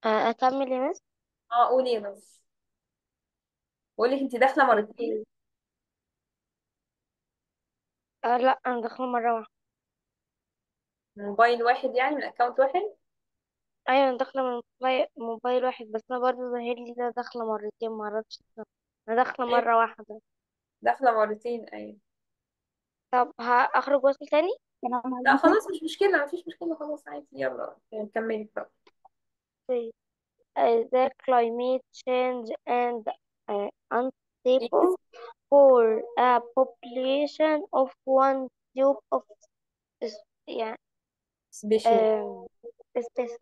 آه، أكمل يا مس اه قولي يا بس بقول لك انت داخله مرتين آه لا أنا داخلة مرة واحدة من موبايل واحد يعني من اكونت واحد أيوة أنا داخلة من موبايل, موبايل واحد بس أنا برضه ظاهر لي ده داخلة مرتين معرفش أنا داخلة ايه مرة واحدة داخله مرتين ايوه طب هأخرج وصل تاني السلام لا عليكم خلاص مش مشكله مفيش مشكله خلاص عادي يلا نكمل بقى uh, the climate change and uh, Yes. unstable for a population of one tube of is- يعني سبيشال um, species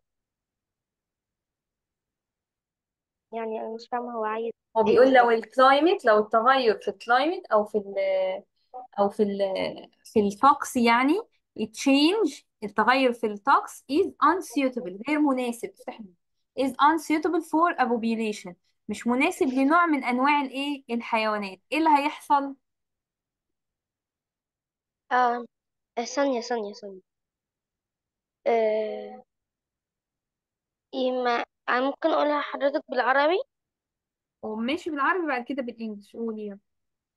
يعني أنا مش فاهمة هو عايز هو ايه بيقول لو بالظبط الكلايمت لو التغير في الكلايمت او في ال او في ال في الطقس يعني change التغير في الطقس is unsuitable غير مناسب افتح لي. is unsuitable for a population مش مناسب لنوع من انواع الايه الحيوانات ايه اللي هيحصل آه آه، ثانية ثانية ثانية آه إيه ما أنا ممكن أقولها لحضرتك بالعربي وماشي بالعربي بعد كده بالانجلش قولي يلا.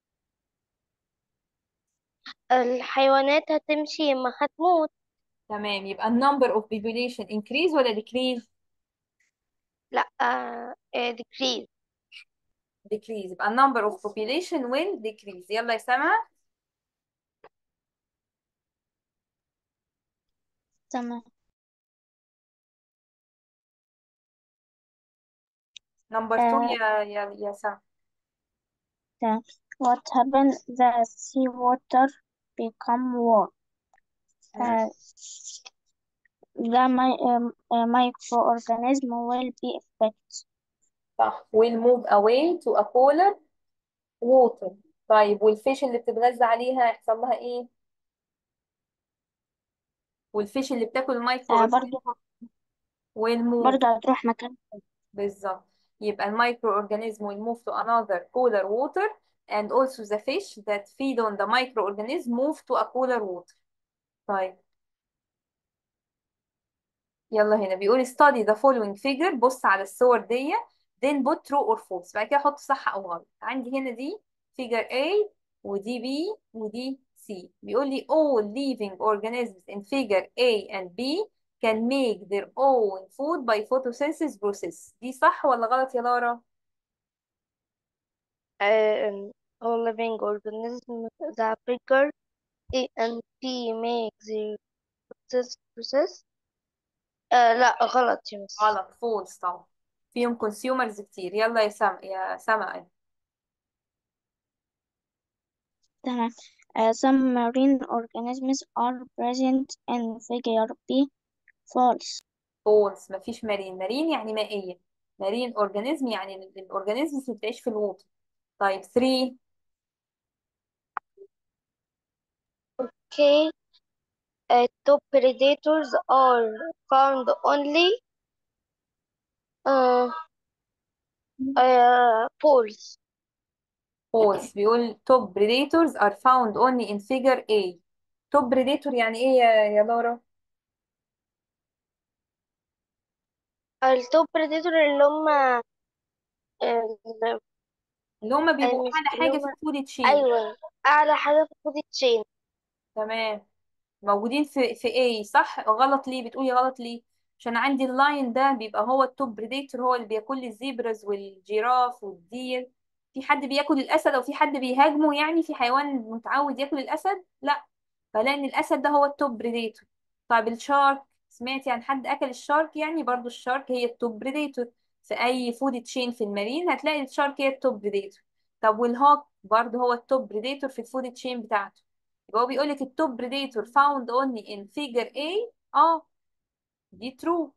الحيوانات هتمشي ما هتموت تمام يبقى number of population increase ولا decrease لا آه آه decrease decrease يبقى number of population will decrease يلا يا سما تمام number two آه يا يا يا سما تمام. what happened the seawater become warm مم. uh, the my, um, uh, microorganism will be affected صح will move away to a cooler water طيب والفيش اللي بتتغذى عليها يحصل لها ايه والفيش اللي بتاكل المايكرو آه اورجانيزم برضو will move برضو هتروح مكان بالظبط يبقى المايكرو اورجانيزم will move to another cooler water and also the fish that feed on the microorganism move to a cooler water طيب يلا هنا بيقول study the following figure بص على الصور دي then put true or false بعد كده حط صح او غلط عندي هنا دي figure A ودي B ودي C بيقول لي all living organisms in figure A and B can make their own food by photosynthesis process دي صح ولا غلط يا لارا؟ um, all living organisms the figure A and B make the process process آه لا غلط يا مس غلط false طبعا فيهم consumers كتير يلا يا سما يا سما تمام uh, some marine organisms are present in figure B false false مفيش مارين مارين يعني مائية مارين اورجانيزم يعني الاورجانيزمز اللي بتعيش في الووتر طيب 3 okay uh, top predators are found only uh, uh, false false بيقول top predators are found only in figure A top predator يعني ايه يا يا لارا التوب بريديتور اللي هم آه، اللي هما بيبقوا مش اعلى اللي حاجة في هم الفود تشين ايوه اعلى حاجه في الفود تشين تمام موجودين في في A صح غلط ليه بتقولي غلط ليه عشان عندي اللاين ده بيبقى هو التوب بريديتور هو اللي بياكل لي الزيبرز والجيراف والدير في حد بياكل الاسد او في حد بيهاجمه يعني في حيوان متعود ياكل الاسد لا فلان الاسد ده هو التوب بريديتور طيب الشارك سمعتي عن حد اكل الشارك يعني برضو الشارك هي التوب بريديتور في اي فود تشين في المارين هتلاقي الشارك هي التوب بريديتور طب والهوك برضو هو التوب بريديتور في الفود تشين بتاعته يبقى هو بيقول لك التوب بريديتور found only in figure A اه دي true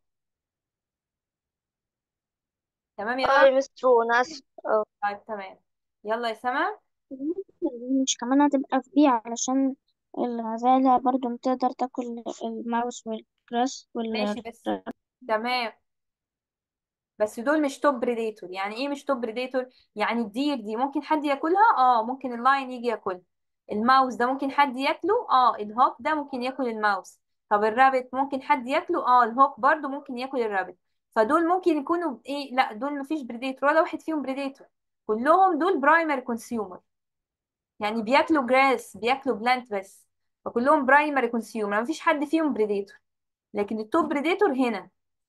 تمام يا اه لارا يا مس ترو انا اسف اه طيب تمام يلا يا سما مش كمان هتبقى في بي علشان الغزالة برضو بتقدر تاكل الماوس والجراس وال ماشي بس تمام بس دول مش توب بريديتور يعني ايه مش توب بريديتور يعني الدير دي ممكن حد ياكلها اه ممكن اللاين يجي ياكلها الماوس ده ممكن حد ياكله اه الهوك ده ممكن ياكل الماوس طب الرابت ممكن حد ياكله اه الهوك برضو ممكن ياكل الرابت فدول ممكن يكونوا ايه لا دول مفيش بريديتور ولا واحد فيهم بريديتور كلهم دول برايمري كونسيومر يعني بياكلوا جراس بياكلوا بلانت بس فكلهم برايمري كونسيومر مفيش حد فيهم بريديتور لكن التوب بريديتور هنا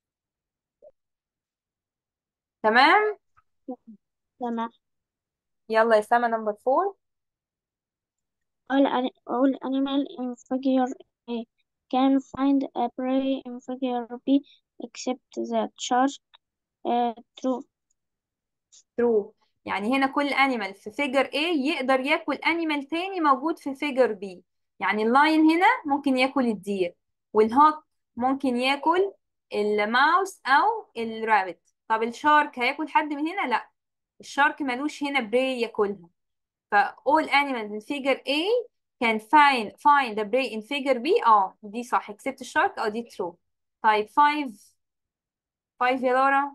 تمام تمام يلا يا سما نمبر فور all, ani- all animal in figure A can find a prey in figure B except the shark uh, true ترو يعني هنا كل انيمال في فيجر A يقدر ياكل انيمال تاني موجود في فيجر B يعني اللاين هنا ممكن ياكل الدير والهوك ممكن ياكل الماوس او الرابت طب الشارك هياكل حد من هنا لا الشارك ملوش هنا بري ياكلها ف all animals in figure A can find find the prey in figure B اه دي صح except الشارك اه دي true طيب 5 5 يا لورا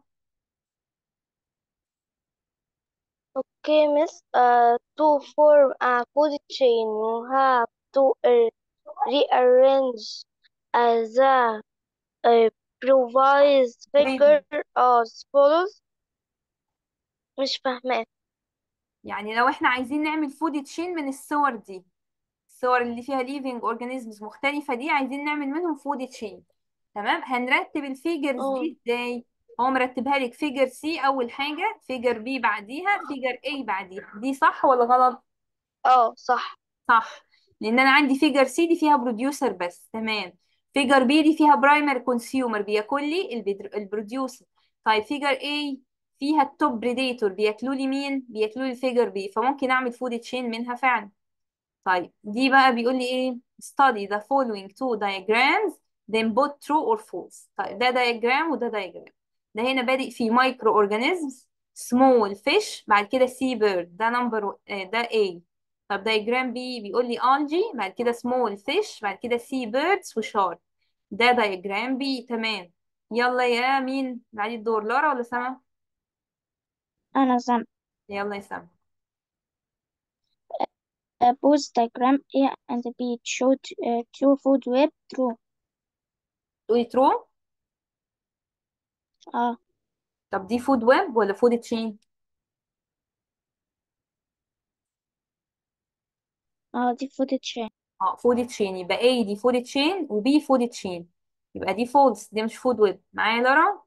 Okay, miss. Uh, to form a food chain, you have to uh, rearrange uh, the uh, provised figure as follows. مش فاهمة يعني لو احنا عايزين نعمل فود تشين من الصور دي الصور اللي فيها living organisms مختلفة دي عايزين نعمل منهم فود تشين تمام هنرتب الفيجرز اه دي ازاي هو مرتبها لك فيجر سي اول حاجة فيجر بي بعديها فيجر اي بعديها دي صح ولا غلط اه صح صح لان انا عندي فيجر سي دي فيها بروديوسر بس تمام فيجر بي دي فيها برايمري كونسيومر بياكل لي البدر- البروديوسر طيب فيجر اي فيها التوب بريديتور بياكلوا لي مين بياكلوا لي الفيجر بي فممكن اعمل فود تشين منها فعلا طيب دي بقى بيقول لي ايه study the following two diagrams then put true or false طيب ده diagram وده diagram ده هنا بادئ في micro organisms small fish بعد كده sea bird ده number ده A طب diagram B بيقول لي algae بعد كده small fish بعد كده sea birds وشارك ده diagram B تمام يلا يا مين بعد الدور لارا ولا سما أنا سام يلا يا سما uh, both diagram A and B showed uh, two food web true تقولي true اه طب دي food web ولا food chain اه دي food chain اه فود تشين يبقى A دي فود تشين و B فود تشين يبقى دي فولس دي مش فود ويب معايا يا لارا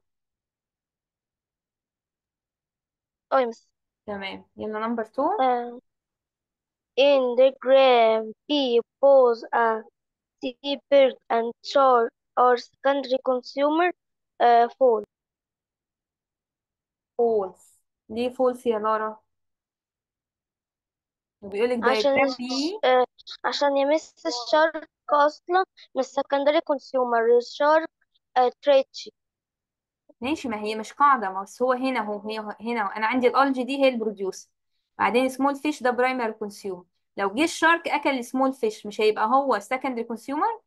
اه يا مس تمام يلا نمبر 2 uh, in the gram B both a seabird and shark are secondary consumer uh, food فولس ليه فولس يا لارا وبيقول لك عشان diagram الش... B آه، عشان يمس الشرق أصلا مش secondary consumer الشرق آه، تريتشي ماشي ما هي مش قاعدة ما بس هو هنا هو هي هنا انا عندي الالجي دي هي البروديوسر بعدين سمول فيش ده برايمري كونسيومر لو جه الشارك اكل سمول فيش مش هيبقى هو سكندري كونسيومر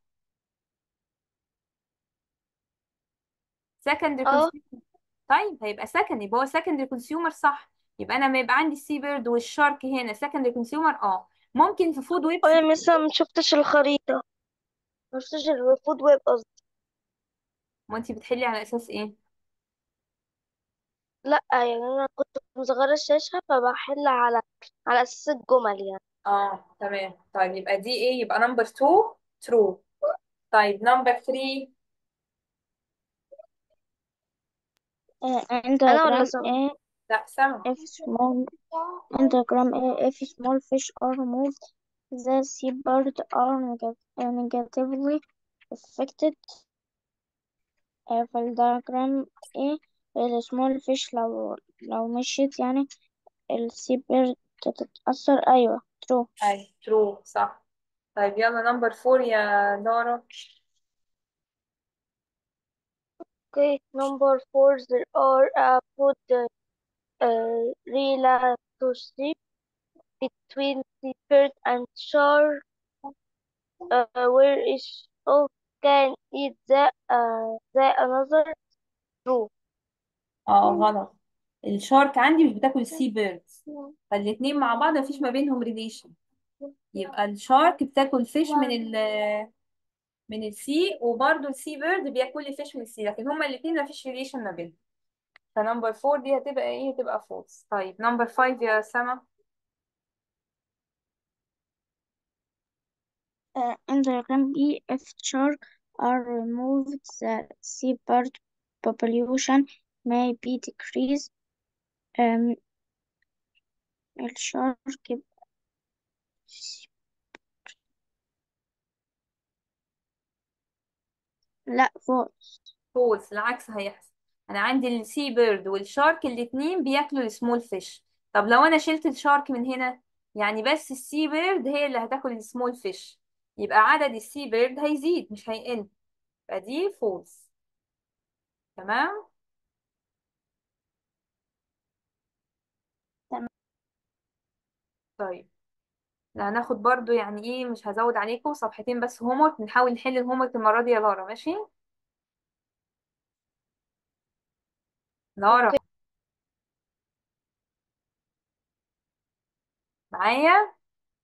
سكندري اه كونسيومر طيب هيبقى سكند يبقى هو سكندري كونسيومر صح يبقى انا لما يبقى عندي السي بيرد والشارك هنا سكندري كونسيومر اه ممكن في فود ويبس أنا مثلا ما شفتش الخريطة ما شفتش الفود ويب قصدي ما انتي بتحلي على اساس ايه لأ يعني أنا كنت مصغرة الشاشة فبحل على على أساس الجمل يعني اه تمام طيب يبقى دي ايه يبقى نمبر 2 ترو طيب نمبر 3 uh, in أنا ولا diagram سما A لا سما if small in diagram A if small fish are removed the seabird are neg- uh, negatively affected uh, في الدياجرام A ال small fish لو لو مشيت يعني السيبرد تتأثر أيوة true اي ترو صح طيب يلا نمبر 4 يا لارا Okay number four there are a food uh, relationship between seabird and shark uh, where each of can eat the uh, the another true اه غلط الشارك عندي مش بتاكل السي بيردز فالاتنين مع بعض مفيش ما بينهم ريليشن يبقى الشارك بتاكل فيش من ال من السي وبرضه السي بيرد بياكل فيش من السي لكن هما الاثنين مفيش ريليشن ما بينهم فنمبر فور دي هتبقى ايه هتبقى فولس طيب نمبر فايف يا سما Uh, in diagram B, if shark are removed, the seabird population may be decreased. Um, الشارك يبقى لا فوق فولس العكس هيحصل انا عندي السي بيرد والشارك الاتنين بياكلوا السمول فيش طب لو انا شلت الشارك من هنا يعني بس السي بيرد هي اللي هتاكل السمول فيش يبقى عدد السي بيرد هيزيد مش هيقل فدي فولس تمام تمام. طيب لا هناخد برضو يعني ايه مش هزود عليكم صفحتين بس هومورك نحاول نحل الهومورك المرة دي يا لارا ماشي لارا اوكي معايا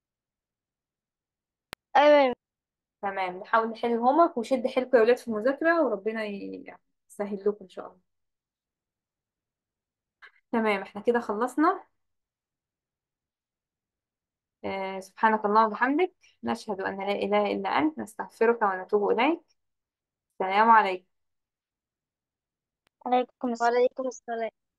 ايوه تمام نحاول نحل الهومورك وشد حيلكم يا ولاد في المذاكرة وربنا ي- يسهل لكم ان شاء الله تمام احنا كده خلصنا آه سبحانك اللهم وبحمدك نشهد أن لا إله إلا أنت نستغفرك ونتوب إليك السلام عليكم عليكم السلام وعليكم السلام